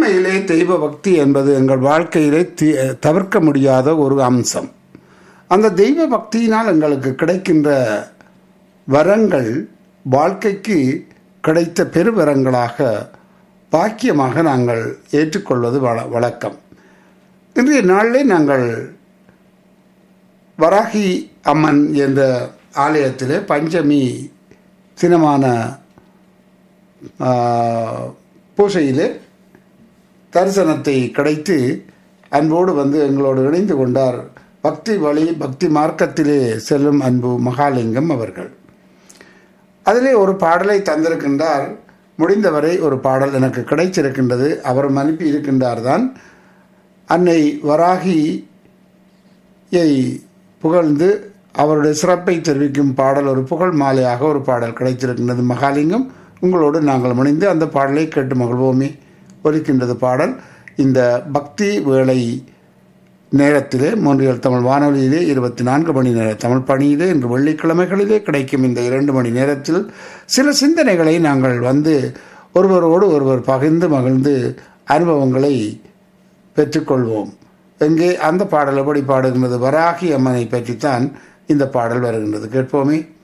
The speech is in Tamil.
உண்மையிலே தெய்வ பக்தி என்பது எங்கள் வாழ்க்கையிலே தி- தவிர்க்க முடியாத ஒரு அம்சம் அந்த தெய்வ பக்தியினால் எங்களுக்கு கிடைக்கின்ற வரங்கள் வாழ்க்கைக்கு கிடைத்த பெருவரங்களாக பாக்கியமாக நாங்கள் ஏற்றுக்கொள்வது வழ- வழக்கம் இன்றைய நாளிலே நாங்கள் வராகி அம்மன் என்ற ஆலயத்திலே பஞ்சமி தினமான ஆ, பூசையிலே தரிசனத்தை கிடைத்து அன்போடு வந்து எங்களோடு இணைந்து கொண்டார் பக்தி வழி பக்தி மார்க்கத்திலே செல்லும் அன்பு மகாலிங்கம் அவர்கள் அதிலே ஒரு பாடலை தந்திருக்கின்றார் முடிந்தவரை ஒரு பாடல் எனக்கு கிடைச்சிருக்கின்றது அவரும் அனுப்பி இருக்கின்றார் தான் அன்னை வராகியை புகழ்ந்து அவருடைய சிறப்பை தெரிவிக்கும் பாடல் ஒரு புகழ் மாலையாக ஒரு பாடல் கிடைத்திருக்கின்றது மகாலிங்கம் உங்களோடு நாங்கள் முனைந்து அந்த பாடலை கேட்டு மகிழ்வோமே ஒலிக்கின்றது பாடல் இந்த பக்தி வேளை நேரத்திலே மூன்றியல் தமிழ் வானொலியிலே இருபத்தி நான்கு மணி நேர தமிழ் பணியிலே இன்று வெள்ளிக்கிழமைகளிலே கிடைக்கும் இந்த இரண்டு மணி நேரத்தில் சில சிந்தனைகளை நாங்கள் வந்து ஒருவரோடு ஒருவர் பகிர்ந்து மகிழ்ந்து அனுபவங்களை பெற்றுக்கொள்வோம் எங்கே அந்த பாடல் எப்படி பாடுகின்றது வராகி அம்மனை பற்றித்தான் இந்த பாடல் வருகின்றது கேட்போமே